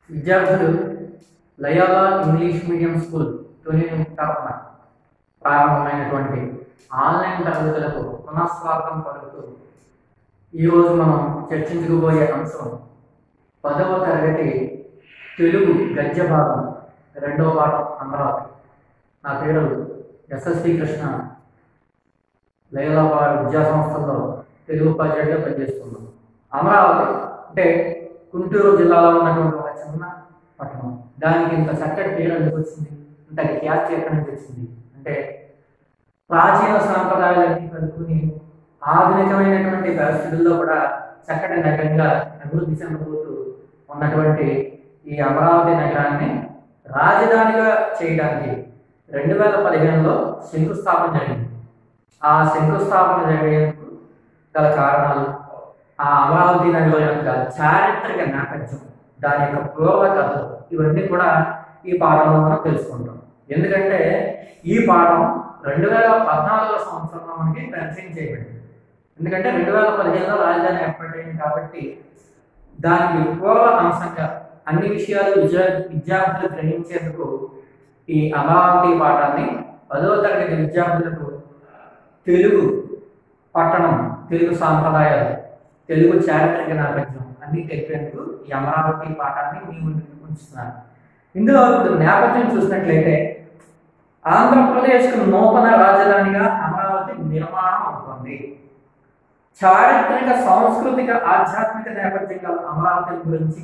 విద్యార్థులు Loyola English medium school తొలి తరఫున ప్రారంభమైనటువంటి ఆన్లైన్ తరగతులకు పునఃస్వాగతం పలుకుతూ ఈరోజు మనం చర్చించుకుపోయే అంశం పదవ తరగతి తెలుగు గద్య భాగం రెండవ పాఠం అమరావతి నా పేరు ఎస్ఎస్సి కృష్ణ లైలాబాద్ విద్యా సంస్థల్లో తెలుగు ఉపాధ్యాయుడిగా పనిచేస్తున్నాను అమరావతి అంటే గుంటూరు జిల్లాలో ఉన్నటువంటి ఒక చిన్న పట్టణం దానికి ఇంత చక్కటి పేరు ఎందుకు వచ్చింది ఇంత ఖ్యాతి ఎక్కడి నుంచి వచ్చింది అంటే ప్రాచీన సాంప్రదాయాలన్నీ కలుపుకుని ఆధునికమైనటువంటి పరిస్థితుల్లో కూడా చక్కటి నగరంగా అభివృద్ధి చెందబోతూ ఉన్నటువంటి ఈ అమరావతి నగరాన్ని రాజధానిగా చేయడానికి రెండు వేల పదిహేనులో శంకుస్థాపన జరిగింది ఆ శంకుస్థాపన జరిగేందుకు గల కారణాలు ఆ అమరావతి నగరం యొక్క చారిత్రక నేపథ్యం దాని యొక్క పూర్వ కథలు ఇవన్నీ కూడా ఈ పాఠంలో మనం తెలుసుకుంటాం ఎందుకంటే ఈ పాఠం రెండు వేల పద్నాలుగో సంవత్సరంలో మనకి పరిచయం చేయబడింది ఎందుకంటే రెండు వేల పదిహేనులో రాజధాని ఏర్పడింది కాబట్టి దానికి పూర్వ అంశంగా అన్ని విషయాలు విద్యా విద్యార్థులు గ్రహించేందుకు ఈ అమరావతి పాఠాన్ని పదవ తరగతి విద్యార్థులకు తెలుగు పట్టణం తెలుగు సాంప్రదాయాలు తెలుగు చారిత్రక నేపథ్యం అన్ని తెలిపేందుకు ఈ అమరావతి పాఠాన్ని మీ ముందుకు ఉంచుతున్నాను ఇందులో ఇప్పుడు నేపథ్యం చూసినట్లయితే ఆంధ్రప్రదేశ్కు నూతన రాజధానిగా అమరావతి నిర్మాణం అవుతుంది చారిత్రక సాంస్కృతిక ఆధ్యాత్మిక నేపథ్యం గల అమరావతి గురించి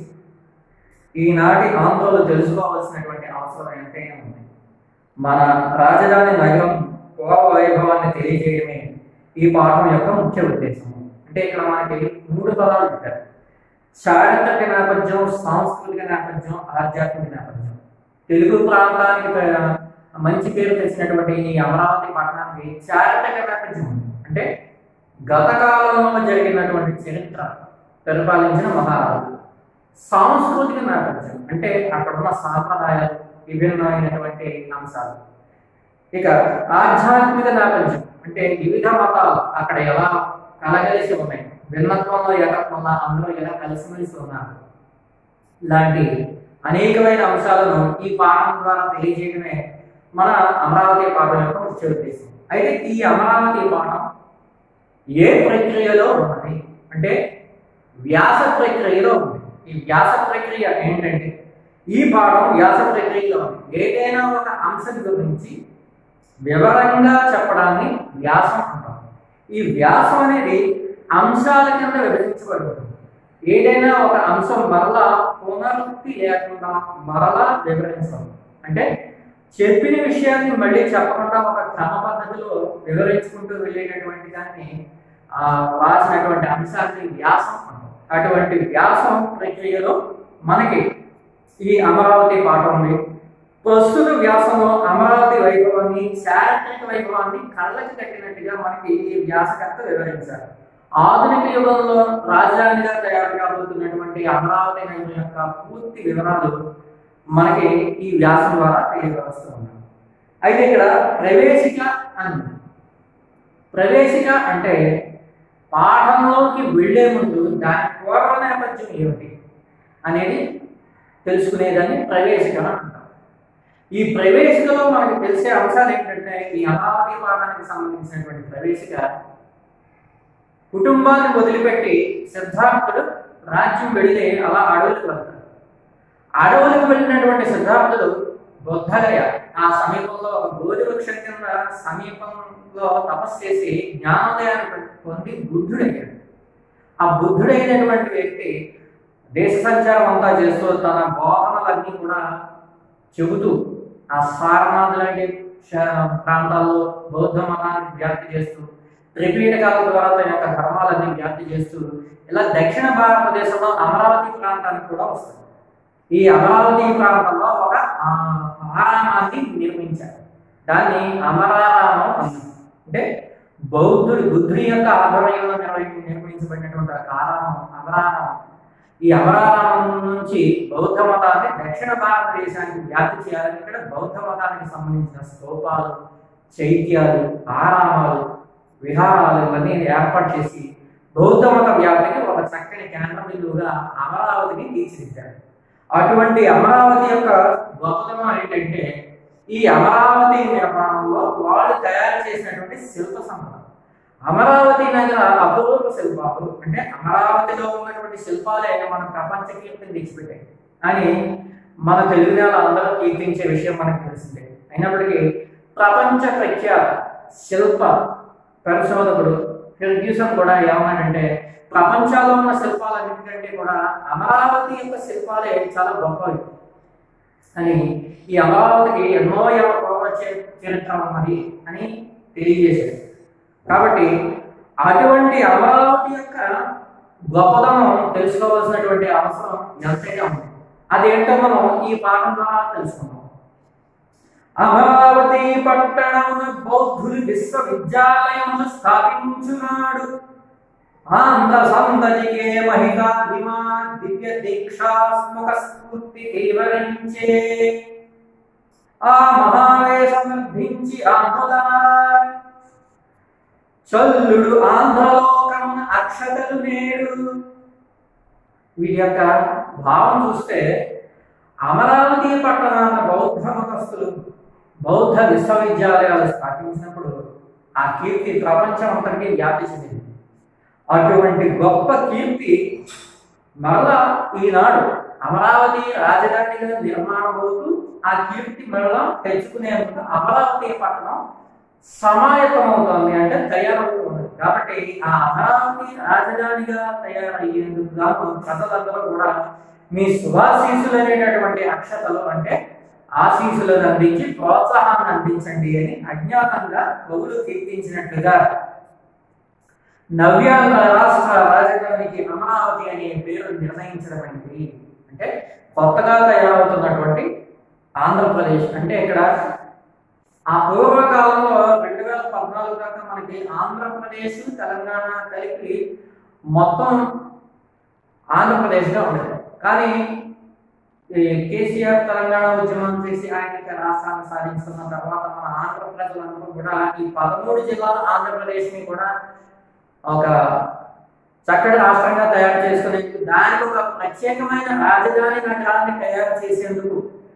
ఈనాటి ఆందోళన తెలుసుకోవాల్సినటువంటి అవసరం ఎంతైనా ఉంది మన రాజధాని నగరం పూర్వ వైభవాన్ని తెలియజేయడమే ఈ పాఠం యొక్క ముఖ్య ఉద్దేశం అంటే ఇక్కడ మనకి మూడు పదాలు పెట్టారు చారిత్రక నేపథ్యం సాంస్కృతిక నేపథ్యం ఆధ్యాత్మిక నేపథ్యం తెలుగు ప్రాంతానికి ప- మంచి పేరు తెచ్చినటువంటి ఈ అమరావతి పట్టణానికి చారిత్రక నేపథ్యం ఉంది అంటే గత కాలంలో జరిగినటువంటి చరిత్ర పరిపాలించిన మహారాజు సాంస్కృతిక నేపథ్యం అంటే అక్కడ ఉన్న సాంప్రదాయాలు విభిన్నమైనటువంటి అంశాలు ఇక ఆధ్యాత్మిక నేపథ్యం అంటే వివిధ మతాలు అక్కడ ఎలా కలగలిసి ఉన్నాయి భిన్నత్వంలో ఏకత్వం అందులో ఎలా కలిసిమెలిసి ఉన్నారు లాంటి అనేకమైన అంశాలను ఈ పాఠం ద్వారా తెలియజేయడమే మన అమరావతి పాఠం యొక్క ముఖ్య ఉద్దేశం అయితే ఈ అమరావతి పాఠం ఏ ప్రక్రియలో ఉన్నది అంటే వ్యాస ప్రక్రియలో ఉంది ఈ వ్యాస ప్రక్రియ ఏంటంటే ఈ పాఠం వ్యాస ప్రక్రియలో ఉంది ఏదైనా ఒక అంశం గురించి వివరంగా చెప్పడాన్ని వ్యాసం అంటాం ఈ వ్యాసం అనేది అంశాల కింద విభజించబడుతుంది ఏదైనా ఒక అంశం మరలా పునరుక్తి లేకుండా మరలా వివరించడం అంటే చెప్పిన విషయాన్ని మళ్ళీ చెప్పకుండా ఒక క్రమ పద్ధతిలో వివరించుకుంటూ వెళ్ళేటటువంటి దాన్ని ఆ రాసినటువంటి అంశాన్ని వ్యాసం అంటాం అటువంటి వ్యాసం ప్రక్రియలో మనకి ఈ అమరావతి పాఠం ఉంది ప్రస్తుత వ్యాసంలో అమరావతి వైభవాన్ని చారిత్రక వైభవాన్ని కళ్ళకి కట్టినట్టుగా మనకి ఈ వ్యాసకర్త వివరించారు ఆధునిక యుగంలో రాజధానిగా తయారు కాబోతున్నటువంటి అమరావతి నగరం యొక్క పూర్తి వివరాలు మనకి ఈ వ్యాసం ద్వారా తెలియవస్తూ ఉన్నాయి అయితే ఇక్కడ ప్రవేశిక అని ఉంది. ప్రవేశిక అంటే పాఠంలోకి వెళ్లే ముందు దాని పూర్వ నేపథ్యం ఏమిటి అనేది తెలుసుకునేదాన్ని ప్రవేశిక అని అంటారు ఈ ప్రవేశికలో మనకి తెలిసే అంశాలు ఏంటంటే ఈ అమరావతి పాఠానికి సంబంధించినటువంటి ప్రవేశిక కుటుంబాన్ని వదిలిపెట్టి సిద్ధార్థుడు రాజ్యం వెళ్ళి అలా అడవులకు వెళ్తాడు అడవులకు వెళ్ళినటువంటి సిద్ధార్థుడు బుద్ధగయ ఆ సమీపంలో ఒక బోధి వృక్షం కింద సమీపంలో తపస్సు చేసి జ్ఞానోదయాన్ని పొంది బుద్ధుడయ్యాడు ఆ బుద్ధుడైనటువంటి వ్యక్తి దేశ సంచారం అంతా చేస్తూ తన బోధనలన్నీ కూడా చెబుతూ ఆ సారనాథ్ లాంటి శ- ప్రాంతాల్లో బౌద్ధ మతాన్ని వ్యాప్తి చేస్తూ త్రిపీఠకాల ద్వారా తన యొక్క ధర్మాలన్నీ వ్యాప్తి చేస్తూ ఇలా దక్షిణ భారతదేశంలో అమరావతి ప్రాంతానికి కూడా వస్తుంది ఈ అమరావతి ప్రాంతంలో ఒక ఆ, ఆరామాన్ని నిర్మించారు దాన్ని అమరారామం అన్నారు అంటే బౌద్ధుడు బుద్ధుడి యొక్క ఆధ్వర్యంలో నిర్వహి- నిర్మించబడినటువంటి ఒక ఆరామం అమరారామం ఈ అమరారామం నుంచి బౌద్ధ మతాన్ని దక్షిణ భారతదేశానికి వ్యాప్తి చేయాలని ఇక్కడ బౌద్ధ మతానికి సంబంధించిన స్తూపాలు చైత్యాలు ఆరామాలు విహారాలు ఇవన్నీ ఏర్పాటు చేసి బౌద్ధ మత వ్యాప్తికి ఒక చక్కని కేంద్ర బిందువుగా అమరావతిని తీర్చిదిద్దారు అటువంటి అమరావతి యొక్క గొప్పతనం ఏంటంటే ఈ అమరావతి నిర్మాణంలో వాళ్ళు తయారు చేసినటువంటి శిల్ప సంపద అమరావతి నగర అపూర్వ శిల్పాలు అంటే అమరావతిలో ఉన్నటువంటి శిల్పాలే మన ప్రపంచ కీర్తిని తెచ్చిపెట్టాయి అని మన తెలుగు నేల అందరూ కీర్తించే విషయం మనకు తెలిసిందే అయినప్పటికీ ప్రపంచ ప్రఖ్యాత శిల్ప పరిశోధకుడు ఫెర్గ్యూసన్ కూడా ఏమన్నాడంటే ప్రపంచంలో ఉన్న శిల్పాలన్నింటికంటే కూడా అమరావతి యొక్క శిల్పాలే చాలా గొప్పవి అని ఈ అమరావతికి ఎన్నో ఏళ్ళ పూర్వ చే- చరిత్ర ఉన్నది అని తెలియజేశాడు కాబట్టి అటువంటి అమరావతి యొక్క గొప్పతనం తెలుసుకోవాల్సినటువంటి అవసరం ఎంతైనా ఉంది అదేంటో మనం ఈ పాఠం ద్వారా తెలుసుకుందాం అమరావతి పట్టణమున బౌద్ధులు విశ్వవిద్యాలయమును స్థాపించున్నాడు ఆంధ్ర సంతతికే మహితాభిమా దివ్య దీక్షాస్ముఖ స్ఫూర్తి వివరించే ఆ మహావేశమర్ధించి ఆంధ్రుల చల్లుడు ఆంధ్రలోకమున అక్షతలు నేడు వీటి యొక్క భావం చూస్తే అమరావతి పట్టణాన బౌద్ధ మతస్థులు బౌద్ధ విశ్వవిద్యాలయాలు స్థాపించినప్పుడు ఆ కీర్తి ప్రపంచం అంతటికీ వ్యాప్తి చెందింది అటువంటి గొప్ప కీర్తి మరలా ఈనాడు అమరావతి రాజధానిగా నిర్మాణం అవుతూ ఆ కీర్తి మరలా తెచ్చుకునేందుకు అమరావతి పట్టణం సమాయత్తమవుతోంది అంటే తయారవుతుంది కాబట్టి ఆ అమరావతి రాజధానిగా తయారయ్యేందుకు గాను ప్రజలందరూ కూడా మీ శుభాశీసులు అనేటటువంటి అక్షతలు అంటే ఆశీసులను అందించి ప్రోత్సాహాన్ని అందించండి అని అజ్ఞాతంగా కవులు కీర్తించినట్లుగా నవ్యాంధ్ర రాష్ట్ర రాజధానికి అమరావతి అనే పేరు నిర్ణయించడం అనేది అంటే కొత్తగా తయారవుతున్నటువంటి ఆంధ్రప్రదేశ్ అంటే ఇక్కడ ఆ పూర్వకాలంలో రెండు వేల పద్నాలుగు దాకా మనకి ఆంధ్రప్రదేశ్ తెలంగాణ కలిపి మొత్తం ఆంధ్రప్రదేశ్గా ఉండేది కానీ ఈ కేసీఆర్ తెలంగాణ ఉద్యమం చేసి ఆయన యొక్క రాష్ట్రాన్ని సాధించుకున్న తర్వాత మన ఆంధ్ర ప్రజలందరూ కూడా ఈ పదమూడు జిల్లాల ఆంధ్రప్రదేశ్ని కూడా ఒక చక్కటి రాష్ట్రంగా తయారు చేసుకునేందుకు దానికి ఒక ప్రత్యేకమైన రాజధాని నగరాన్ని తయారు చేసేందుకు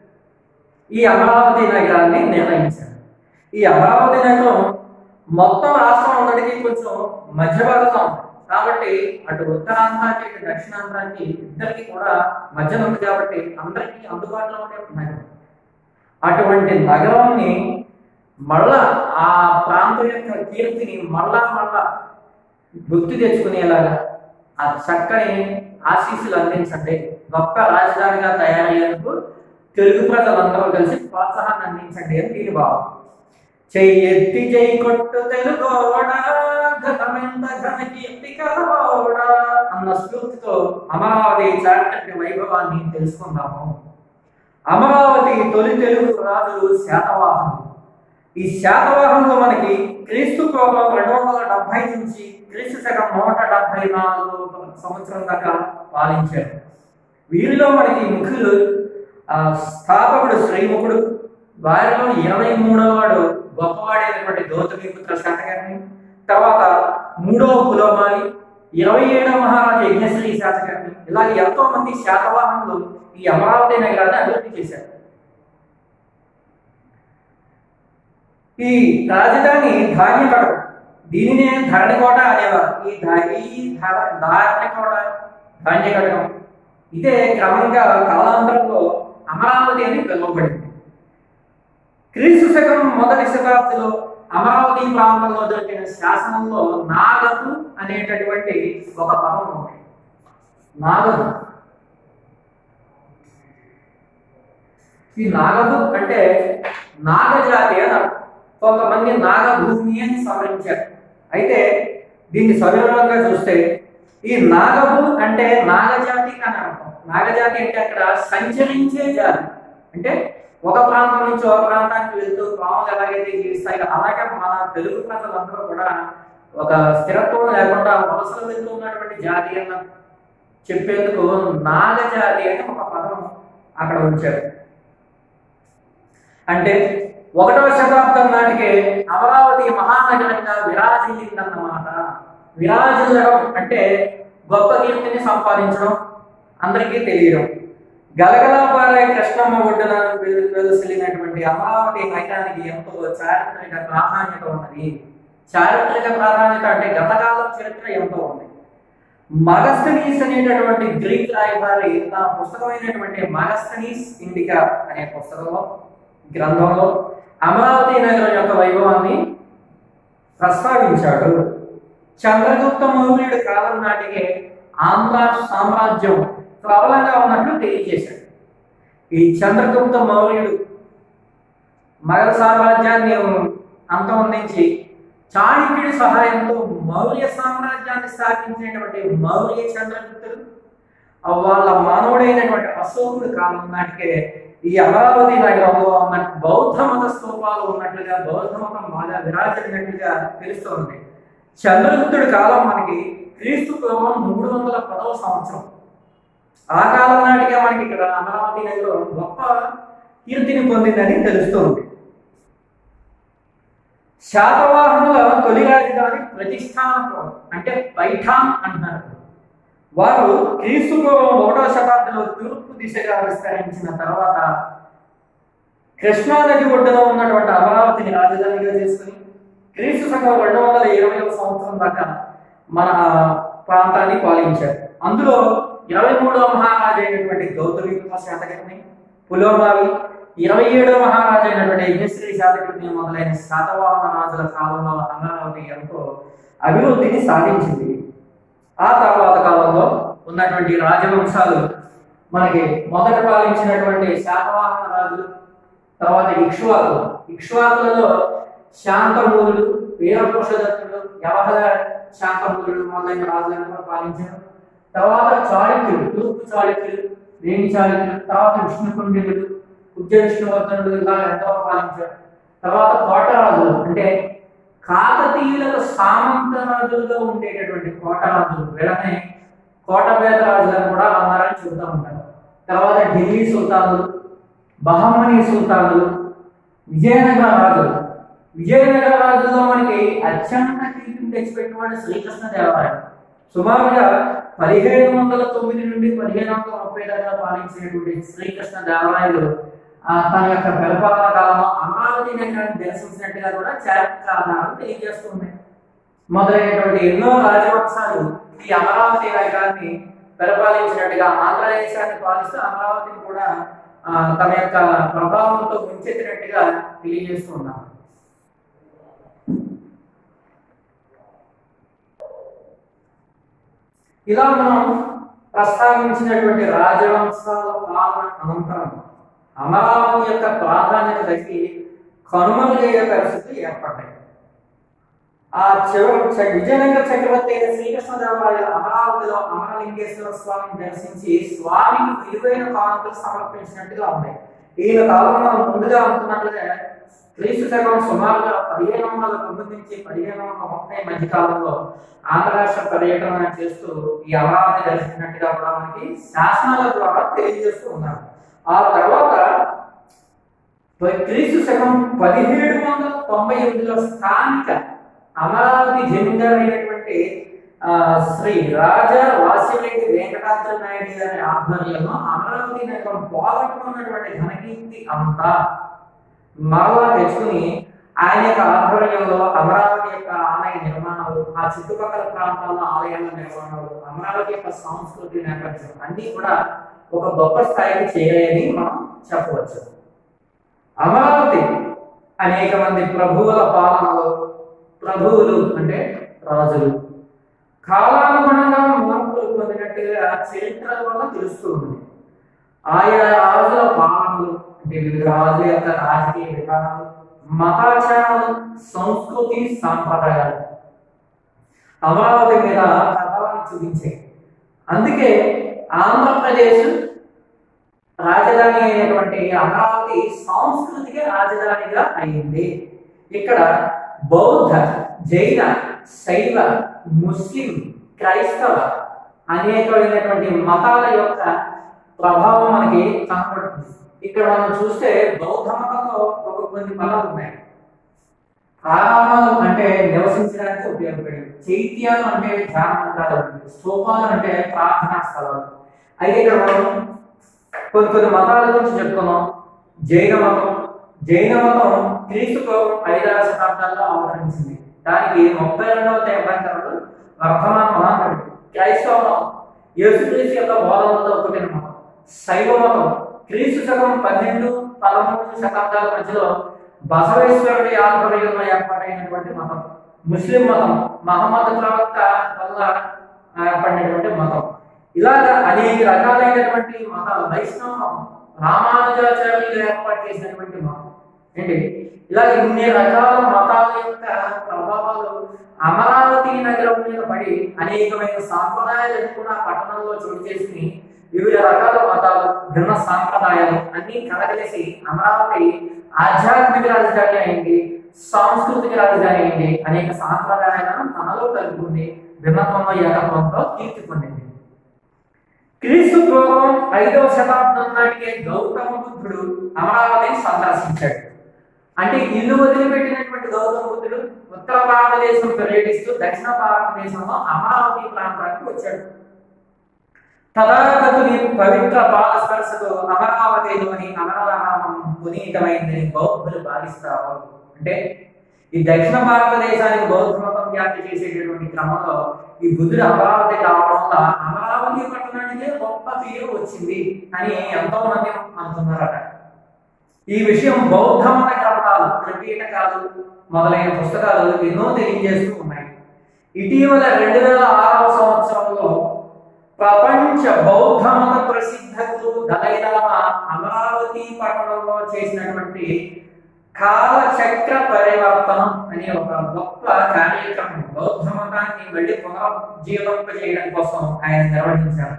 ఈ అమరావతి నగరాన్ని నిర్ణయించారు ఈ అమరావతి నగరం మొత్తం రాష్ట్రం అందరికీ కొంచెం మధ్య భాగంలో ఉంది కాబట్టి అటు ఉత్తరాంధ్రాకి ఇటు దక్షిణాంధ్రాకి ఇద్దరికి కూడా మధ్యన ఉంది కాబట్టి అందరికీ అందుబాటులో ఉండే ఒక నగరం అటువంటి నగరాన్ని మళ్ళా ఆ ప్రాంతం యొక్క కీర్తిని మళ్ళా మళ్ళా గుర్తు తెచ్చుకునేలాగా ఆ చక్కని ఆశీస్సులు అందించండి గొప్ప రాజధానిగా తయారయ్యేందుకు తెలుగు ప్రజలందరూ కలిసి ప్రోత్సాహాన్ని అందించండి అని దీని భావం చెయ్యెత్తి జై కొట్టు తెలుగోడ గతమెంత ఘన కీర్తి కలవోడ అన్న స్ఫూర్తితో అమరావతి చారిత్రక వైభవాన్ని తెలుసుకుందాము అమరావతి తొలి తెలుగు రాజులు శాతవాహనులు ఈ శాతవాహనంలో మనకి క్రీస్తు పూర్వం రెండు వందల డెబ్బై నుంచి క్రీస్తు శకం నూట డెబ్బై నాలుగు సంవత్సరం దాకా పాలించారు వీరిలో మనకి ముఖ్యులు ఆ, స్థాపకుడు శ్రీముఖుడు వారిలో ఇరవై మూడవ వాడు గొప్పవాడైనటువంటి గౌతమిపుత్ర శాతకర్ణి తర్వాత మూడవ పులోమాలి ఇరవై ఏడవ మహారాజు యజ్ఞశ్రీ శాతకర్ణి ఇలాగ ఎంతో మంది శాతవాహనులు ఈ అమరావతి నగరాన్ని అభివృద్ధి చేశారు ఈ రాజధాని ధాన్యకడం దీనినే ధరణికోట అనేవారు ఈ ధ- ఈ ధర- ధారణికోట ధాన్యకటకం ఇదే క్రమంగా కాలాంతరంలో అమరావతి అని పిలువబడింది క్రీస్తు శకం మొదటి శతాబ్దిలో అమరావతి ప్రాంతంలో దొరికిన శాసనంలో నాగపు అనేటటువంటి ఒక పదం ఉంది నాగపు ఈ నాగపు అంటే నాగజాతి అని అర్థం. కొంతమంది నాగభూమి అని సవరించారు అయితే దీన్ని సవివరంగా చూస్తే ఈ నాగపు అంటే నాగజాతి అని అర్థం నాగజాతి అంటే అక్కడ సంచరించే జాతి అంటే ఒక ప్రాంతం నుంచి ఒక ప్రాంతానికి వెళ్తూ పాములు ఎలాగైతే జీవిస్తాయో అలాగే మన తెలుగు ప్రజలందరూ కూడా ఒక స్థిరత్వం లేకుండా వలసలు వెళ్తూ ఉన్నటువంటి జాతి అన్న చెప్పేందుకు నాగజాతి అని ఒక పదం అక్కడ ఉంచారు అంటే ఒకటవ శతాబ్దం నాటికే అమరావతి మహానగరంగా విరాజిల్లిందన్నమాట విరాజిల్లడం అంటే గొప్ప కీర్తిని సంపాదించడం అందరికీ తెలియడం గలగలాపారే కృష్ణమ్మ ఒడ్డున వెలు- వెలుసిల్లినటువంటి అమరావతి నగరానికి ఎంతో చారిత్రక ప్రాధాన్యత ఉన్నది చారిత్రక ప్రాధాన్యత అంటే గతకాల చరిత్ర ఎంతో ఉంది మగస్థనీస్ అనేటటువంటి గ్రీక్ రాయబారి తన పుస్తకమైనటువంటి మగస్థనీస్ ఇండికా అనే పుస్తకంలో గ్రంథంలో అమరావతి నగరం యొక్క వైభవాన్ని ప్రస్తావించాడు చంద్రగుప్త మౌర్యుడి కాలం నాటికే ఆంధ్ర సామ్రాజ్యం ప్రబలంగా ఉన్నట్లు తెలియజేశాడు ఈ చంద్రగుప్త మౌర్యుడు మగధ సామ్రాజ్యాన్ని అంతమొందించి చాణక్యుడి సహాయంతో మౌర్య సామ్రాజ్యాన్ని స్థాపించినటువంటి మౌర్య చంద్రగుప్తుడు ఆ వాళ్ళ మానవుడైనటువంటి అశోకుడి కాలం నాటికే ఈ అమరావతి నగరంలో ఉన్న బౌద్ధ మత స్తూపాలు ఉన్నట్లుగా బౌద్ధ మతం బాగా విరాజిల్లినట్లుగా తెలుస్తోంది చంద్రగుప్తుడి కాలం మనకి క్రీస్తు పూర్వం మూడు వందల పదవ సంవత్సరం ఆ కాలం నాటికే మనకి ఇక్కడ అమరావతి నగరం గొప్ప కీర్తిని పొందిందని తెలుస్తోంది శాతవాహనుల తొలి రాజధాని ప్రతిష్టానపురం అంటే పైఠాన్ అంటున్నారు వారు క్రీస్తు పూర్వం ఒకటో శతాబ్దంలో తూర్పు దిశగా విస్తరించిన తర్వాత కృష్ణా నది ఒడ్డున ఉన్నటువంటి అమరావతిని రాజధానిగా చేసుకుని క్రీస్తు శకం రెండు వందల ఇరవై సంవత్సరం దాకా మన ప్రాంతాన్ని పాలించారు అందులో ఇరవై మూడవ మహారాజు అయినటువంటి గౌతమి శాతకర్ణి పులోమావి ఇరవై ఏడవ మహారాజు అయినటువంటి యజ్ఞశ్రీ శాతకర్ణి మొదలైన శాతవాహన రాజుల కాలంలో అమరావతి ఎంతో అభివృద్ధిని సాధించింది ఆ తర్వాత కాలంలో ఉన్నటువంటి రాజవంశాలు మనకి మొదట పాలించినటువంటి శాతవాహన రాజులు తర్వాత ఇక్ష్వాకులు ఇక్ష్వాకులలో శాంతమూలుడు వీరపురుషదత్తుడు యవహద శాంతమూలుడు మొదలైన రాజులను కూడా పాలించారు తర్వాత చాళుక్యులు తూర్పు చాళుక్యులు వేణి చాళుక్యులు తర్వాత విష్ణుకుండినుడు ఉజ్జ విష్ణువర్ధనుడు ఇలా ఎంతో పాలించారు తర్వాత కోటరాజులు అంటే కాకతీయులకు సామంత రాజులుగా ఉండేటటువంటి కోటరాజులు వీళ్ళని కోటపేద రాజులను కూడా అన్నారని చెబుతూ ఉంటారు తర్వాత ఢిల్లీ సుల్తానులు బహమనీ సుల్తానులు విజయనగర రాజులు విజయనగర రాజుల్లో మనకి అత్యంత కీర్తిని తెచ్చిపెట్టినవాడు శ్రీకృష్ణ దేవరాయలు సుమారుగా పదిహేడు వందల తొమ్మిది నుండి పదిహేను వందల ముప్పై దాకా పాలించినటువంటి శ్రీకృష్ణ దేవరాయలు ఆ, తన యొక్క పరిపాలన కాలంలో అమరావతి నగరాన్ని దర్శించినట్టుగా కూడా చారిత్రక ఆధారాలు తెలియజేస్తుంది మొదలైనటువంటి ఎన్నో రాజవంశాలు ఈ అమరావతి నగరాన్ని పరిపాలించినట్టుగా ఆంధ్రదేశాన్ని పాలిస్తూ అమరావతిని కూడా ఆ, తమ యొక్క ప్రభావంతో ముంచెత్తినట్టుగా తెలియజేస్తున్నాం ఇలా మనం ప్రస్తావించినటువంటి రాజవంశాల పాలన అనంతరం అమరావతి యొక్క ప్రాధాన్యత తగ్గి కనుమరుగయ్యే పరిస్థితులు ఏర్పడ్డాయి ఆ చివరి చ- విజయనగర చక్రవర్తి అయిన శ్రీకృష్ణదేవరాయలు అమరావతిలో అమరలింగేశ్వర స్వామిని దర్శించి స్వామికి విలువైన కానుకలు సమర్పించినట్టుగా ఉంది ఈయన కాలంలో మనం ముందుగా అనుకున్నట్లుగా క్రీస్తు శకం సుమారుగా పదిహేను వందల తొమ్మిది నుంచి పదిహేను వందల ముప్పై మధ్య కాలంలో ఆంధ్ర రాష్ట్ర పర్యటన చేస్తూ ఈ అమరావతి దర్శించినట్టుగా కూడా మనకి శాసనాల ద్వారా తెలియజేస్తూ ఉన్నారు ఆ తర్వాత క్రీస్తు శకం పదిహేడు వందల తొంభై ఎనిమిదిలో స్థానిక అమరావతి జమీందారు అయినటువంటి ఆ, శ్రీ రాజా వాసిరెడ్డి వెంకటాద్రి నాయుడు గారి ఆధ్వర్యంలో అమరావతి నగరం పోగొట్టుకున్నటువంటి ఘనకీర్తి అంతా మరలా తెచ్చుకుని ఆయన యొక్క ఆధ్వర్యంలో అమరావతి యొక్క ఆలయ నిర్మాణాలు ఆ చుట్టుపక్కల ప్రాంతాల్లో ఆలయాల నిర్మాణాలు అమరావతి యొక్క సంస్కృతి నేపథ్యం అన్ని కూడా ఒక గొప్ప స్థాయికి చేరాయని మనం చెప్పవచ్చు అమరావతి అనేక మంది ప్రభువుల పాలనలో ప్రభువులు అంటే రాజులు కాలానుగుణంగా మార్పులు పొందినట్టుగా చరిత్ర వల్ల తెలుస్తుంది ఆయా రాజుల పాలనలు అంటే వివిధ రాజుల యొక్క రాజకీయ విధానాలు మతాచారాలు సంస్కృతి సాంప్రదాయాలు అమరావతి మీద ప్రభావాన్ని చూపించాయి అందుకే ఆంధ్రప్రదేశ్ రాజధాని అయినటువంటి అమరావతి సాంస్కృతిక రాజధానిగా అయింది ఇక్కడ బౌద్ధ జైన శైవ ముస్లిం క్రైస్తవ అనేకమైనటువంటి మతాల యొక్క ప్రభావం మనకి కనపడుతుంది ఇక్కడ మనం చూస్తే బౌద్ధ మతంలో ఒక కొన్ని మతాలు ఉన్నాయి ఆరామాలు అంటే నివసించడానికి ఉపయోగపడేవి చైత్యాలు అంటే ధ్యాన మందిరాలు స్తూపాలు అంటే ప్రార్థనా స్థలాలు అయితే ఇక్కడ మనం కొన్ని కొన్ని మతాల గురించి చెప్పుకున్నాం జైన మతం జైన మతం క్రీస్తుకు ఐదారు శతాబ్దాల్లో అవతరించింది దానికి ముప్పై రెండవ తీర్థంకరుడు వర్ధమాన మహాకవి క్రైస్తవ మతం యేసుక్రీస్తు యొక్క బోధనలతో పుట్టిన మతం శైవ మతం క్రీస్తు శకం పన్నెండు పదమూడు శతాబ్దాల మధ్యలో బసవేశ్వరుడి ఆధ్వర్యంలో ఏర్పాటైనటువంటి మతం ముస్లిం మతం మహమ్మద్ ప్రవక్త వల్ల ఏర్పడినటువంటి మతం ఇలాగ అనేక రకాలైనటువంటి మతాలు వైష్ణవ మతం రామానుజాచార్యులు ఏర్పాటు చేసినటువంటి మతం ఏంటి ఇలాగ ఇన్ని రకాల మతాల యొక్క ప్రభావాలు అమరావతి నగరం మీద పడి అనేకమైన సాంప్రదాయాలు కూడా పట్టణంలో చోటు చేసుకుని వివిధ రకాల మతాలు భిన్న సాంప్రదాయాలు అన్ని కలగలిసి అమరావతి ఆధ్యాత్మిక రాజధాని అయింది సాంస్కృతిక రాజధాని అయింది అనేక సాంప్రదాయాలను తనలో కలుపుకుంది భిన్నత్వంలో ఏకత్వంతో కీర్తి పొందింది క్రీస్తు పూర్వం ఐదవ శతాబ్దం నాటికే గౌతమ బుద్ధుడు అమరావతిని సందర్శించాడు అంటే ఇల్లు వదిలిపెట్టినటువంటి గౌతమ బుద్ధుడు ఉత్తర భారతదేశం పర్యటిస్తూ దక్షిణ భారతదేశంలో అమరావతి ప్రాంతానికి వచ్చాడు తదాగతుని పవిత్ర పాద స్పర్శకు అమరావతిలోని అమరారామం పునీతమైందని బౌద్ధులు భావిస్తారు అంటే ఈ దక్షిణ భారతదేశానికి బౌద్ధ మతం వ్యాప్తి చేసేటటువంటి క్రమంలో ఈ బుద్ధుడు అమరావతి రావడం వల్ల అమరావతి పట్టణానికే గొప్ప పేరు వచ్చింది అని ఎంతో మంది అంటున్నారట ఈ విషయం బౌద్ధ మత గ్రంథాలు త్రిపీఠకాలు మొదలైన పుస్తకాలు ఎన్నో తెలియజేస్తూ ఉన్నాయి ఇటీవల రెండు వేల ఆరవ సంవత్సరంలో ప్రపంచ బౌద్ధ మత ప్రసిద్ధ గురువు దలైలామా అమరావతి పట్టణంలో చేసినటువంటి కాలచక్ర పరివర్తనం అనే ఒక గొప్ప కార్యక్రమం బౌద్ధ మతాన్ని మళ్ళీ పునరుజ్జీవింపజేయడం కోసం ఆయన నిర్వహించారు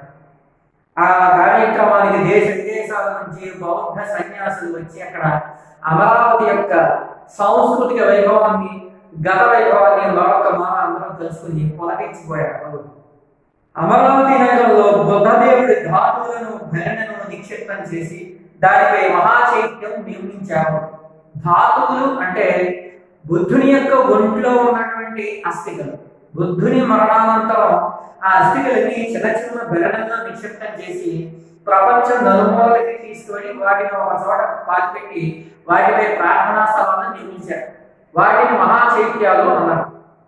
ఆ కార్యక్రమానికి దేశ విదేశాల నుంచి బౌద్ధ సన్యాసులు వచ్చి అక్కడ అమరావతి యొక్క సాంస్కృతిక వైభవాన్ని గత వైభవాన్ని మరొక మాన అందరం తెలుసుకుని పొలగించిపోయారు అమరావతి నగరంలో బుద్ధదేవుడి ధాతువులను భరణను నిక్షిప్తం చేసి దానిపై మహాచైత్యం నిర్మించారు ధాతువులు అంటే బుద్ధుని యొక్క ఒంట్లో ఉన్నటువంటి అస్థికలు బుద్ధుని మరణానంతరం ఆ అస్థికలన్నీ చిన్న చిన్న బెరడంలో నిక్షిప్తం చేసి ప్రపంచం నలుమూలకి తీసుకొని వాటిని ఒక చోట పాతిపెట్టి వాటిపై ప్రార్థనా స్థలాలను నిర్మించారు వాటిని మహాచైత్యాలు అన్నారు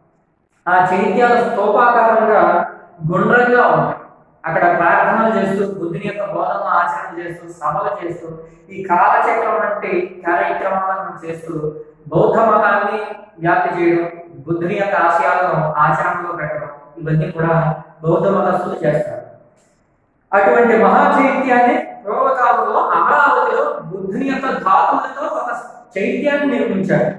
ఆ చైత్యాలు స్తూపాకారంగా గుండ్రంగా ఉన్నాయి అక్కడ ప్రార్థనలు చేస్తూ బుద్ధుని యొక్క బోధనలు ఆచరణ చేస్తూ సభలు చేస్తూ ఈ కాలచక్రం వంటి కార్యక్రమాలను చేస్తూ బౌద్ధ మతాన్ని వ్యాప్తి చేయడం బుద్ధుని యొక్క ఆశయాలను ఆచరణలో పెట్టడం ఇవన్నీ కూడా బౌద్ధ మతస్థులు చేస్తారు అటువంటి మహాచైత్యాన్ని పూర్వకాలంలో అమరావతిలో బుద్ధుని యొక్క ధాతువులతో ఒక చైత్యాన్ని నిర్మించారు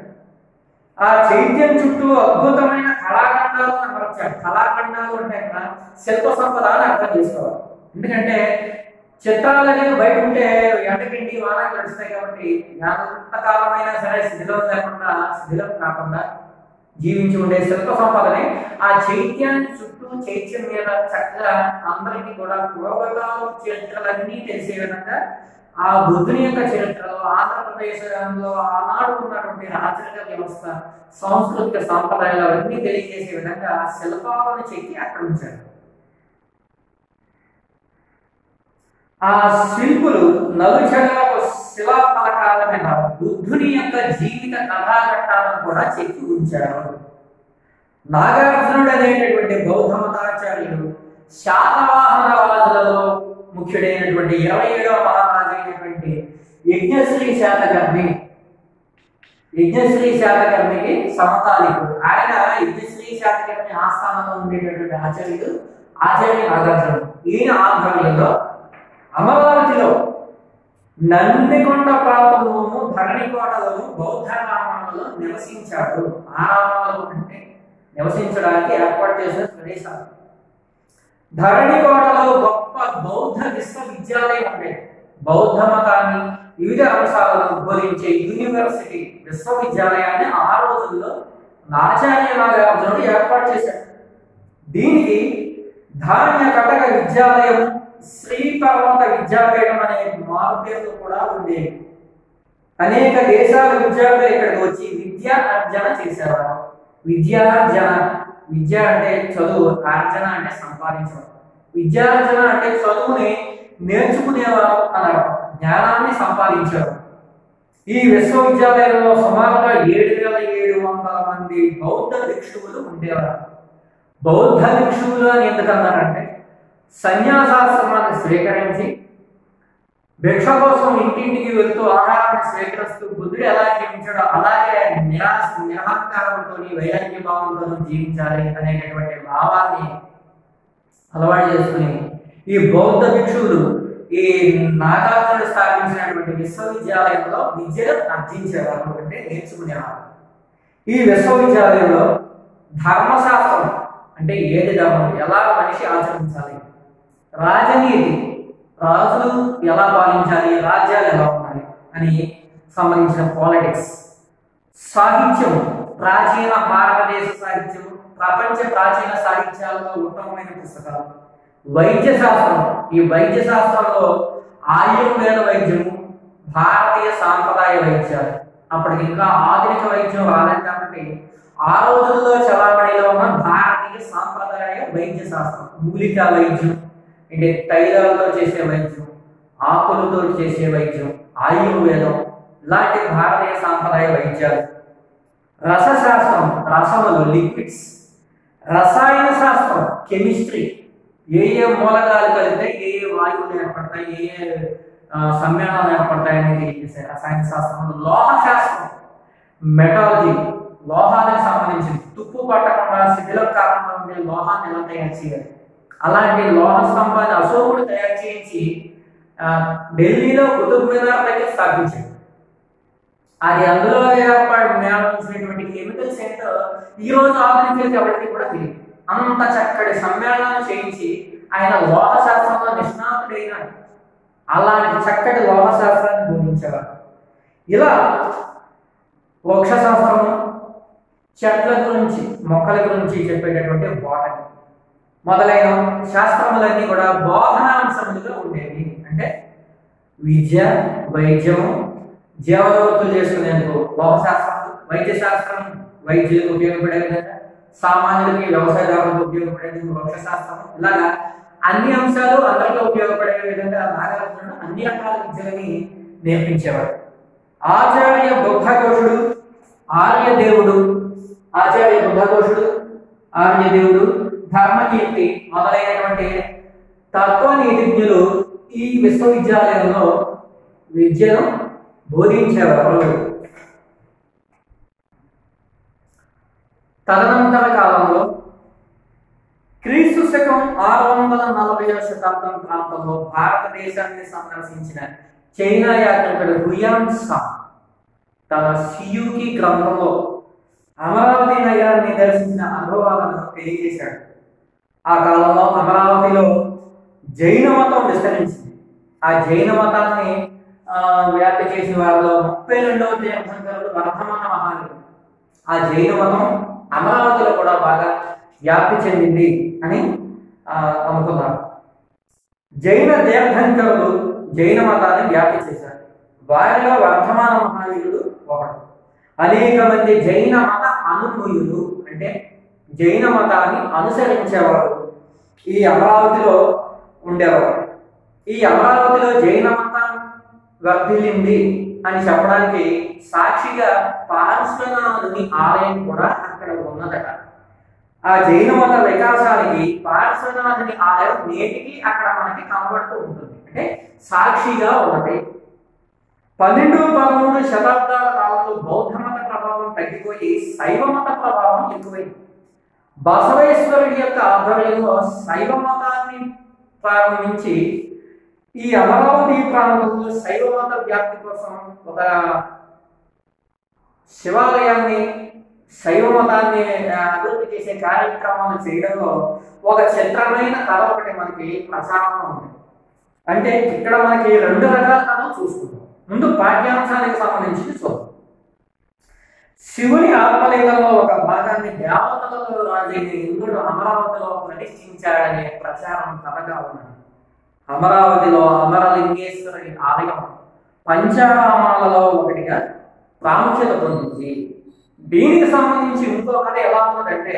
ఆ చైత్యం చుట్టూ అద్భుతమైన కళాఖండాలు అమర్చారు కళాఖండాలు అంటే అక్కడ శిల్ప సంపద అని అర్థం చేసుకోవాలి ఎందుకంటే చిత్రాలు అనేవి బయట ఉంటే ఎండకిండి వాన గడుస్తాయి కాబట్టి ఎంతకాలమైనా సరే శిథిలం లేకుండా శిథిలం కాకుండా జీవించి ఉండే శిల్ప సంపదని ఆ చైత్యాన్ని చుట్టూ చైత్యం మీద చక్కగా అందరికీ కూడా పూర్వకాలం చరిత్రలన్నీ తెలిసే విధంగా ఆ బుద్ధుని యొక్క చరిత్రలో ఆంధ్రప్రదేశ్లో ఆనాడు ఉన్నటువంటి రాచరిక వ్యవస్థ సాంస్కృతిక సాంప్రదాయాలు అవన్నీ తెలియజేసే విధంగా శిల్పాలను చెక్కి అక్కడ ఉంచారు ఆ శిల్పులు నలుచగలపు శిలా ఫలకాల మీద బుద్ధుని యొక్క జీవిత కథాఘట్టాలను కూడా చెక్కి ఉంచారు నాగార్జునుడు అనేటటువంటి బౌద్ధ మతాచార్యుడు శాతవాహన రాజులలో ముఖ్యుడైనటువంటి ఇరవై ఏడవ మహారాజు అయినటువంటి యజ్ఞశ్రీ శాతకర్ణి యజ్ఞశ్రీ శాతకర్ణికి సమకాలికుడు ఆయన యజ్ఞశ్రీ శాతకర్ణి ఆస్థానంలో ఉండేటటువంటి ఆచార్యుడు ఆచార్య నాగార్జునుడు ఈయన ఆధ్వర్యంలో అమరావతిలో నందికొండ ప్రాంతంలోను ధరణికోటలోను బౌద్ధ రామాలలో నివసించాడు ఆరామాలు అంటే నివసించడానికి ఏర్పాటు చేసిన ప్రదేశాలు ధరణికోటలో గొప్ప బౌద్ధ విశ్వవిద్యాలయం ఉండేది బౌద్ధ మతాన్ని వివిధ అంశాలను బోధించే యూనివర్సిటీ విశ్వవిద్యాలయాన్ని ఆ రోజుల్లో ఆచార్య నాగార్జునుడు ఏర్పాటు చేశాడు దీనికి ధాన్య కటక విద్యాలయం శ్రీ పర్వత విద్యాపీఠం అనే మార్పులు కూడా ఉండేవి అనేక దేశాల విద్యార్థులు ఇక్కడికి వచ్చి విద్యా అర్జన చేసేవారు విద్యార్జన విద్య అంటే చదువు ఆర్జన అంటే సంపాదించడం విద్యార్జన అంటే చదువుని నేర్చుకునేవారు అన్నారు జ్ఞానాన్ని సంపాదించారు ఈ విశ్వవిద్యాలయంలో సుమారుగా ఏడు వేల ఏడు వందల మంది బౌద్ధ భిక్షువులు ఉండేవారు బౌద్ధ భిక్షువులు అని ఎందుకన్నారంటే సన్యాసాశ్రమాన్ని స్వీకరించి భిక్ష కోసం ఇంటింటికి వెళ్తూ ఆహారాన్ని స్వీకరిస్తూ బుద్ధుడు ఎలా జీవించాడో అలాగే నిరాశ నిరహంకారంతో వైరాగ్య భావంతో జీవించాలి అనేటటువంటి భావాన్ని అలవాటు చేసుకుని ఈ బౌద్ధ భిక్షువులు ఈ నాగార్జునుడు స్థాపించినటువంటి విశ్వవిద్యాలయంలో విద్యను అర్జించేవారు అంటే నేర్చుకునేవారు ఈ విశ్వవిద్యాలయంలో ధర్మశాస్త్రం అంటే ఏది ధర్మం ఎలా మనిషి ఆచరించాలి రాజనీతి రాజులు ఎలా పాలించాలి రాజ్యాలు ఎలా ఉండాలి అని సంబంధించిన పాలిటిక్స్ సాహిత్యం ప్రాచీన భారతదేశ సాహిత్యం ప్రపంచ ప్రాచీన సాహిత్యాలలో ఉత్తమమైన పుస్తకాలు వైద్య శాస్త్రం ఈ వైద్య శాస్త్రంలో ఆయుర్వేద వైద్యము భారతీయ సాంప్రదాయ వైద్యాలు అప్పటికి ఇంకా ఆధునిక వైద్యం రాలేదు కాబట్టి ఆ రోజుల్లో చలామణిలో ఉన్న భారతీయ సాంప్రదాయ వైద్య శాస్త్రం మూలికా వైద్యం అంటే తైలాలతో చేసే వైద్యం ఆకులతో చేసే వైద్యం ఆయుర్వేదం ఇలాంటి భారతీయ సాంప్రదాయ వైద్యాలు రసశాస్త్రం రసములు లిక్విడ్స్ రసాయన శాస్త్రం కెమిస్ట్రీ ఏ ఏ మూలకాలు కలిపితే ఏ ఏ వాయువులు ఏర్పడతాయి ఏ ఏ ఆ, సమ్మేళనాలు ఏర్పడతాయని తెలియజేసే రసాయన శాస్త్రం లోహ శాస్త్రం మెటాలజీ లోహానికి సంబంధించింది తుప్పు పట్టకుండా శిథిలం కాకుండా ఉండే లోహాన్ని ఎలా తయారు చేయాలి అలాంటి లోహ స్తంభాన్ని అశోకుడు తయారు చేయించి ఆ, ఢిల్లీలో కుతుబ్ మినార్ దగ్గర స్థాపించాడు అది అందులో ఏర్పాటు మేళించినటువంటి కెమికల్స్ ఏంటో ఈ రోజు ఆధునికులకి ఎవరికి కూడా తెలియదు అంత చక్కటి సమ్మేళనాలు చేయించి ఆయన లోహ శాస్త్రంలో నిష్ణాతుడైన అలాంటి చక్కటి లోహ శాస్త్రాన్ని బోధించేవారు ఇలా వృక్షశాస్త్రము చెట్ల గురించి మొక్కల గురించి చెప్పేటటువంటి బోటని మొదలైన శాస్త్రములన్నీ కూడా బోధనాంశములుగా ఉండేవి అంటే విద్య వైద్యము జీవనవృత్తులు చేసుకునేందుకు లోహశాస్త్రం వైద్య శాస్త్రం వైద్యులకు ఉపయోగపడే విధంగా సామాన్యులకి వ్యవసాయదారులకు ఉపయోగపడేందుకు వృక్షశాస్త్రం ఇలాగా అన్ని అంశాలు అందరికీ ఉపయోగపడే విధంగా నాగార్జునుడు అన్ని రకాల విద్యలని నేర్పించేవాడు ఆచార్య బుద్ధఘోషుడు ఆర్యదేవుడు ఆచార్య బుద్ధఘోషుడు ఆర్యదేవుడు ధర్మకీర్తి మొదలైనటువంటి తత్వనీతిజ్ఞులు ఈ విశ్వవిద్యాలయంలో విద్యను బోధించేవారు తదనంతర కాలంలో క్రీస్తు శకం ఆరు వందల నలభైవ శతాబ్దం ప్రాంతంలో భారతదేశాన్ని సందర్శించిన చైనా యాత్రికుడు హుయాన్ సా తన సియుకి గ్రంథంలో అమరావతి నగరాన్ని దర్శించిన అనుభవాలను తెలియజేశాడు ఆ కాలంలో అమరావతిలో జైన మతం విస్తరించింది ఆ జైన మతాన్ని ఆ, వ్యాప్తి చేసిన వారిలో ముప్పై రెండవ తీర్థంకరుడు వర్ధమాన మహానుడు ఆ జైన మతం అమరావతిలో కూడా బాగా వ్యాప్తి చెందింది అని ఆ, అనుకున్నారు జైన తీర్థంకరులు జైన మతాన్ని వ్యాప్తి చేశారు వారిలో వర్ధమాన మహావీరుడు ఒకడు అనేక మంది జైన మత అనుకూయులు అంటే జైన మతాన్ని అనుసరించేవారు ఈ అమరావతిలో ఉండేవారు ఈ అమరావతిలో జైన మతం వర్ధిల్లింది అని చెప్పడానికి సాక్షిగా పార్శ్వనాథుని ఆలయం కూడా అక్కడ ఉన్నదట ఆ జైన మత వికాసానికి పార్శ్వనాథుని ఆలయం నేటికి అక్కడ మనకి కనబడుతూ ఉంటుంది అంటే సాక్షిగా ఉన్నది పన్నెండు పదమూడు శతాబ్దాల కాలంలో బౌద్ధ మత ప్రభావం తగ్గిపోయి శైవ మత ప్రభావం ఎక్కువైంది బసవేశ్వరుడి యొక్క ఆధ్వర్యంలో శైవ మతాన్ని ప్రారంభించి ఈ అమరావతి ప్రాంతంలో శైవ మత వ్యాప్తి కోసం ఒక శివాలయాన్ని శైవ మతాన్ని ఆ, అభివృద్ధి చేసే కార్యక్రమాలు చేయడంలో ఒక చిత్రమైన కథ ఒకటి మనకి ప్రచారంలో ఉంది అంటే ఇక్కడ మనకి రెండు రకాల కథలు చూసుకుంటాం ముందు పాఠ్యాంశానికి సంబంధించి చూద్దాం శివుని ఆత్మలింగంలో ఒక భాగాన్ని దేవతలలో రాజైన ఇంద్రుడు అమరావతిలో ప్రతిష్ఠించాడనే ప్రచారం కథగా ఉన్నది అమరావతిలో అమరలింగేశ్వరుని ఆలయం పంచారామాలలో ఒకటిగా ప్రాముఖ్యత పొందింది దీనికి సంబంధించి ఇంకో కథ ఎలా ఉన్నదంటే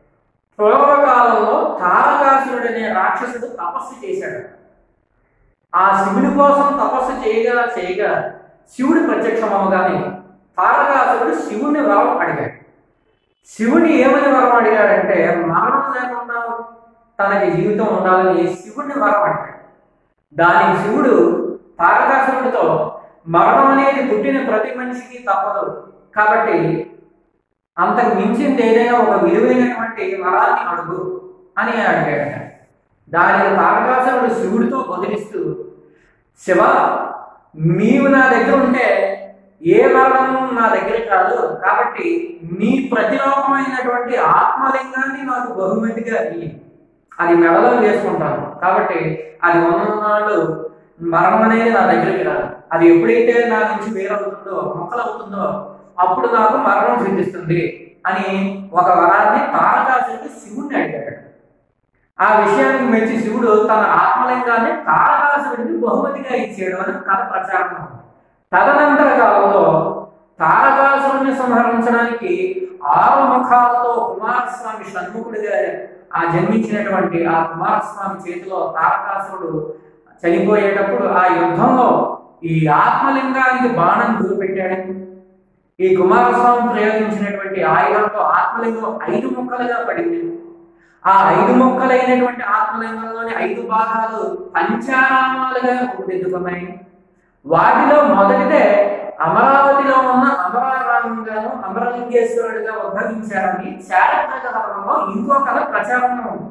పూర్వకాలంలో తారకాసురుడు అనే రాక్షసుడు తపస్సు చేశాడు ఆ శివుని కోసం తపస్సు చేయగా చేయగా శివుడు ప్రత్యక్షమవగానే తారకాసురుడు శివుని వరం అడిగాడు శివుని ఏమని వరం అడిగాడంటే మరణం లేకుండా తనకి జీవితం ఉండాలని శివుడిని వరం అడిగాడు దానికి శివుడు తారకాసురుడితో మరణం అనేది పుట్టిన ప్రతి మనిషికి తప్పదు కాబట్టి అంతకు మించింది ఏదైనా ఒక విలువైనటువంటి వరాన్ని అడుగు అని అడిగాడట దానికి తారకాసురుడు శివుడితో బదిలిస్తూ శివ నీవు నా దగ్గర ఉంటే ఏ మరణం నా దగ్గర కాదు కాబట్టి నీ ప్రతిలోకమైనటువంటి ఆత్మలింగాన్ని నాకు బహుమతిగా ఇయ్యి అది మెడలో వేసుకుంటాను కాబట్టి అది ఉన్ననాళ్ళు మరణం అనేది నా దగ్గరికి రాదు అది ఎప్పుడైతే నా నుంచి వేరవుతుందో మొక్కలవుతుందో అప్పుడు నాకు మరణం సిద్ధిస్తుంది అని ఒక వరాన్ని తారకాసుడికి శివుణ్ణి అడిగాడు ఆ విషయానికి మెచ్చి శివుడు తన ఆత్మలింగాన్ని తారకాసుడికి బహుమతిగా ఇచ్చాడు అని కథ ప్రచారం ఉంది. తదనంతర కాలంలో తారకాసురుని సంహరించడానికి ఆరు ముఖాలతో కుమారస్వామి షణ్ముఖుడిగా ఆ జన్మించినటువంటి ఆ కుమారస్వామి చేతిలో తారకాసురుడు చనిపోయేటప్పుడు ఆ యుద్ధంలో ఈ ఆత్మలింగానికి బాణం గురిపెట్టాడు ఈ కుమారస్వామి ప్రయోగించినటువంటి ఆయుధంతో ఆత్మలింగం ఐదు ముక్కలుగా పడింది ఆ ఐదు ముక్కలైనటువంటి ఆత్మలింగంలోని ఐదు భాగాలు పంచారామాలుగా రూపుదిద్దుకున్నాయి వాటిలో మొదటిదే అమరావతిలో ఉన్న అమరారామంగాను అమరలింగేశ్వరుడిగా ఉద్భవించారని చారిత్రక కథనంలో ఇంకో కథ ప్రచారంలో ఉంది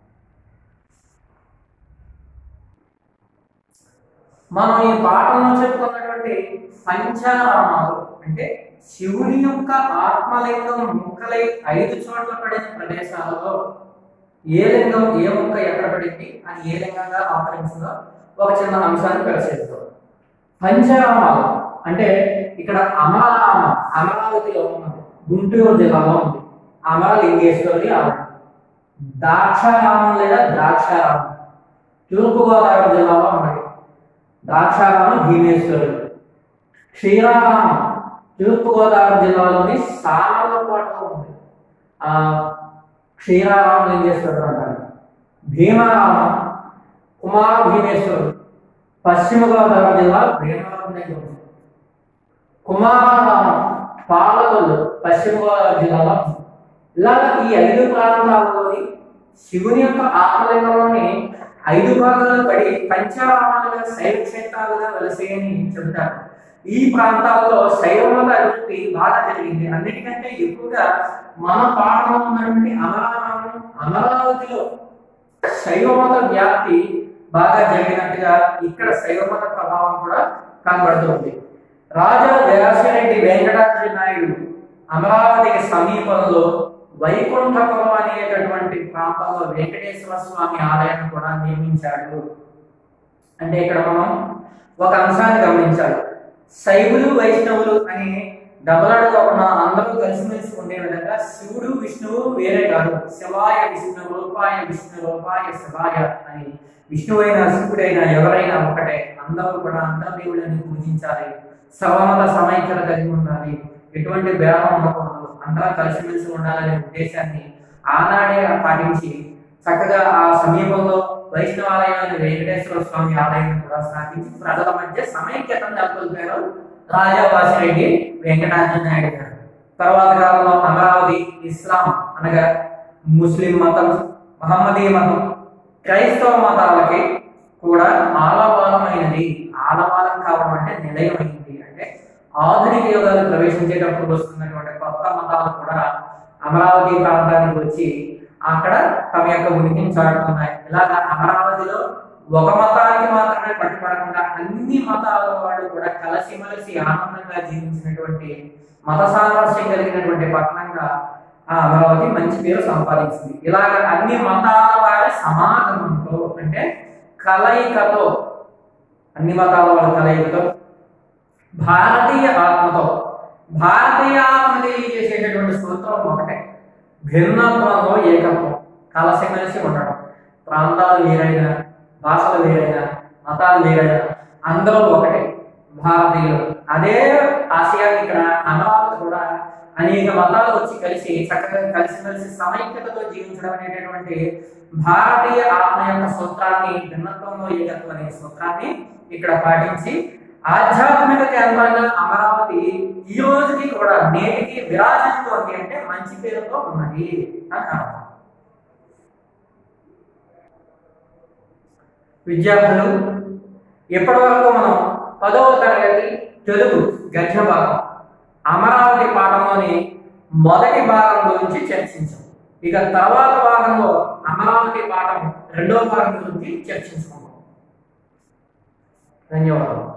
మనం ఈ పాఠంలో చెప్పుకున్నటువంటి పంచారామాలు అంటే శివుని యొక్క ఆత్మలింగం ముక్కలై ఐదు చోట్ల పడిన ప్రదేశాలలో ఏ లింగం ఏ ముక్క ఎక్కడ పడింది అని ఏ లింగంగా ఆచరించిందో ఒక చిన్న అంశాన్ని పరిశీలిద్దాం పంచరామాలు అంటే ఇక్కడ అమరారామం అమరావతిలో ఉన్నది గుంటూరు జిల్లాలో ఉంది అమరలింగేశ్వరి ఆలయం ద్రాక్షారామం లేదా ద్రాక్షారామం తూర్పుగోదావరి జిల్లాలో ఉన్నది ద్రాక్షారామం భీమేశ్వరుడు క్షీరారామం తూర్పుగోదావరి జిల్లాలోని సామర్లకోటలో ఉంది ఆ క్షీరారామ లింగేశ్వరుడు అంటారు భీమారామం కుమార భీమేశ్వరుడు పశ్చిమ గోదావరి జిల్లా భీమవరం దగ్గర ఉంది కుమారారామం పాలకొల్లు పశ్చిమ గోదావరి జిల్లాలో ఉంది ఇలాగ ఈ ఐదు ప్రాంతాలలోని శివుని యొక్క ఆత్మలింగంలోని ఐదు భాగాలు పడి పంచారామాలుగా శైవ క్షేత్రాలుగా వెలసేయని చెబుతారు ఈ ప్రాంతాల్లో శైవమత అభివృద్ధి బాగా జరిగింది అన్నిటికంటే ఎక్కువగా మన పాఠంలో ఉన్నటువంటి అమరావతి అమరావతిలో శైవమత వ్యాప్తి బాగా జరిగినట్టుగా ఇక్కడ శైవమత ప్రభావం కూడా కనబడుతుంది రాజా వ్యాసిరెడ్డి వెంకటాద్రి నాయుడు అమరావతికి సమీపంలో వైకుంఠపురం అనేటటువంటి ప్రాంతంలో వెంకటేశ్వర స్వామి ఆలయాన్ని కూడా నిర్మించాడు అంటే ఇక్కడ మనం ఒక అంశాన్ని గమనించాలి శైవులు వైష్ణవులు అని దెబ్బలాడుకోకుండా అందరూ కలిసిమెలిసి ఉండే విధంగా శివుడు విష్ణువు వేరే కాదు శివాయ విష్ణు రూపాయ విష్ణు రూపాయ శివాయ అని విష్ణువైన శివుడైన ఎవరైనా ఒకటే అందరూ కూడా అంతర్దేవుడిని పూజించాలి సర్వమత సమైక్యత కలిగి ఉండాలి ఎటువంటి భేదం ఉండకూడదు అందరం కలిసిమెలిసి ఉండాలనే ఉద్దేశాన్ని ఆనాడే పాటించి చక్కగా ఆ సమీపంలో వైష్ణవాలయాన్ని వెంకటేశ్వర స్వామి ఆలయం కూడా స్థాపించి ప్రజల మధ్య సమైక్యతను నెలకొల్పారు రాజావాసిరెడ్డి వెంకటాద్రి నాయుడు గారు తర్వాత కాలంలో అమరావతి ఇస్లాం అనగా ముస్లిం మతం మహమ్మదీ మతం క్రైస్తవ మతాలకి కూడా ఆలవాలమైనది ఆలవాలం కావడం అంటే నిలయమైంది అంటే ఆధునిక యుగాలు ప్రవేశించేటప్పుడు వస్తున్నటువంటి కొత్త మతాలు కూడా అమరావతి ప్రాంతానికి వచ్చి అక్కడ తమ యొక్క ఉనికిని చాటుతున్నాయి ఇలాగ అమరావతిలో ఒక మతానికి మాత్రమే పట్టుబడకుండా అన్ని మతాల వాళ్ళు కూడా కలిసిమెలిసి ఆనందంగా జీవించినటువంటి మత సామరస్యం కలిగినటువంటి పట్టణంగా ఆ అమరావతి మంచి పేరు సంపాదించింది ఇలాగ అన్ని మతాల వారి సమాగమంతో అంటే కలయికతో అన్ని మతాల వాళ్ళ కలయికతో భారతీయ ఆత్మతో భారతీయ ఆత్మ తెలియజేసేటటువంటి సూత్రం ఒకటే భిన్నత్వంలో ఏకత్వం కలిసిమెలిసి ఉండడం ప్రాంతాలు వేరైనా భాషలు వేరైనా మతాలు వేరైనా అందరూ ఒకటే భారతీయులు అదే ఆశయాన్ని ఇక్కడ అమరావతి కూడా అనేక మతాలు వచ్చి కలిసి చక్కగా కలిసిమెలిసి సమైక్యతతో జీవించడం అనేటటువంటి భారతీయ ఆత్మ యొక్క సూత్రాన్ని భిన్నత్వంలో ఏకత్వం అనే సూత్రాన్ని ఇక్కడ పాటించి ఆధ్యాత్మిక కేంద్రంగా అమరావతి ఈ రోజుకి కూడా నేటికి విరాజిస్తోంది అంటే మంచి పేరుతో ఉన్నది అని అర్థం విద్యార్థులు ఇప్పటి వరకు మనం పదవ తరగతి తెలుగు గద్య భాగం అమరావతి పాఠంలోని మొదటి భాగం గురించి చర్చించాం ఇక తర్వాత భాగంలో అమరావతి పాఠం రెండవ భాగం గురించి చర్చించుకుందాం ధన్యవాదాలు